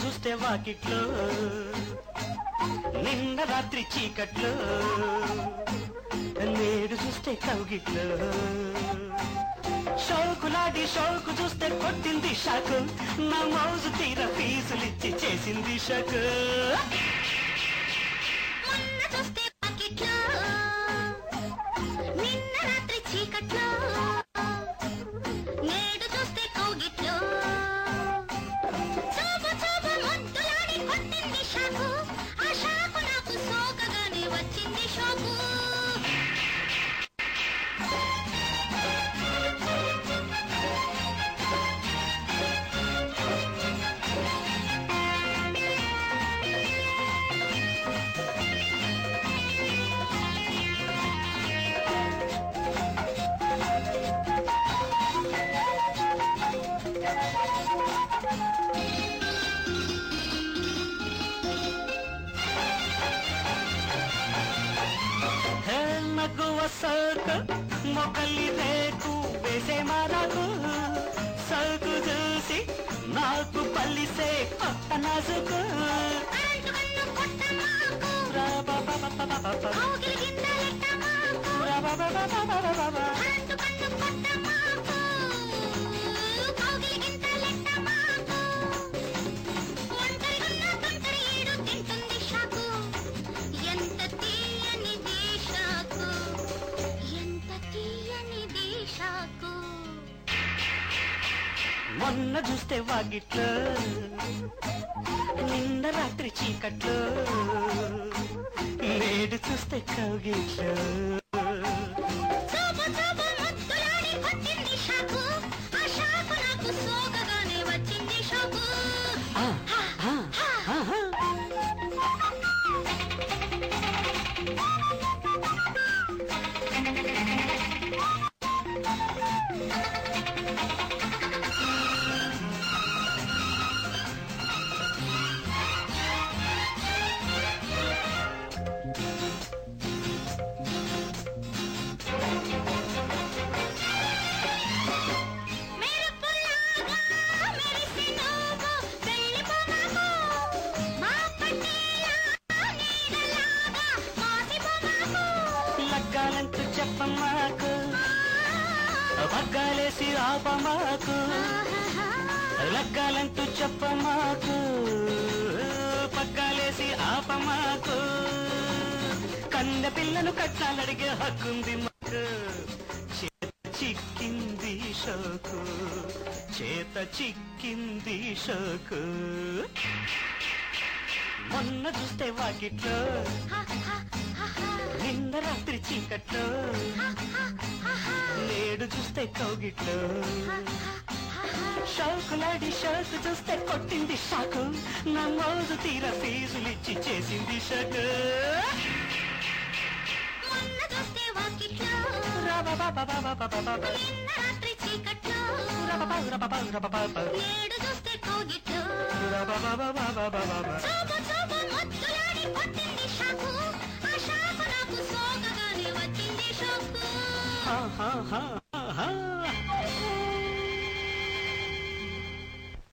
చూస్తే వాకిట్లో నిన్న రాత్రి చీకట్లో నేడు చూస్తే కౌగిట్లో షౌకులాడి షౌకు చూస్తే కొట్టింది షాకు నా మౌజు తీర ఫీజులిచ్చి చేసింది షకు మొన్న చూస్తే పాకెట్లో నిన్న రాత్రి చీకట్లో నేడు చూస్తే కౌగిట్లో చూపు చూపు ముద్దులాడి కొట్టింది షాకు ఆ షాకు నాకు సోకగానే వచ్చింది షోకు హే నగువ సోకు మొకలి రేకు వేసే మారాకు సోకు చూసి నాకు పల్లిసే కొత్త నాజుకు కరెంటు కన్ను కొట్ట మాకు రా బా బా బా బా బా బా. కౌగిలి గిందలెట్ట మాకు రా బా బా బా బా బా బా బా బా. కరెంటు కన్ను కొట్ట మాకు కౌగిలి గింతలెట్ట మాకు ఒంటరిగున్న తొంటరి ఈడు తింటుంది షాకు ఎంత తీయనిది షాకు ఎంత తీయనిది షాకు మొన్న చూస్తే వాగిట్లో నిన్న రాత్రి చీకట్లో నేడు చూస్తే కౌగిట్లో చూపు చూపు ముద్దులాడి కొట్టింది షాకు ఆ షాకు నాకు సోకగానే వచ్చింది షాకు ఆ, ఆ, ఆహా. మెరుపులాగా మెరిసి నువ్వు వెళ్ళిపోమాకు. మా పట్టేలా నీడలాగా మాసిపోమాకు. లగ్గాలంటూ చెప్పమాకు పగ్గాలేసి ఆపమాకు లగ్గాలంటూ చెప్పమాకు పగ్గాలేసి ఆపమాకు కన్న పిల్లను కట్టాలడిగే హక్కుంది మాకు చేత చిక్కింది షోకు చేత చిక్కింది షోకు మొన్న చూస్తే వాకిట్లో హా, హా, హా, హా, నిన్న రాత్రి చీకట్లో హా, హా, హా, హా, నేడు చూస్తే కౌగిట్లో హా, హా, హా. షౌకులాడి షౌకు చూస్తే కొట్టింది షాకు నా మోజు తీర ఫీజులిచ్చి చేసింది షకు మొన్న చూస్తే వాకిట్లో రబబబబబబబబ. నిన్న రాత్రి చీకట్లో రబబ, రబబ, రబబబ. నేడు చూస్తే కౌగిట్లో రబబబబబబబ. చూపు చూపు ముద్దులాడి కొట్టింది షాకు ఆ షాకు నాకు సోకగానే వచ్చింది షోకు ఆహాహా, ఆహా.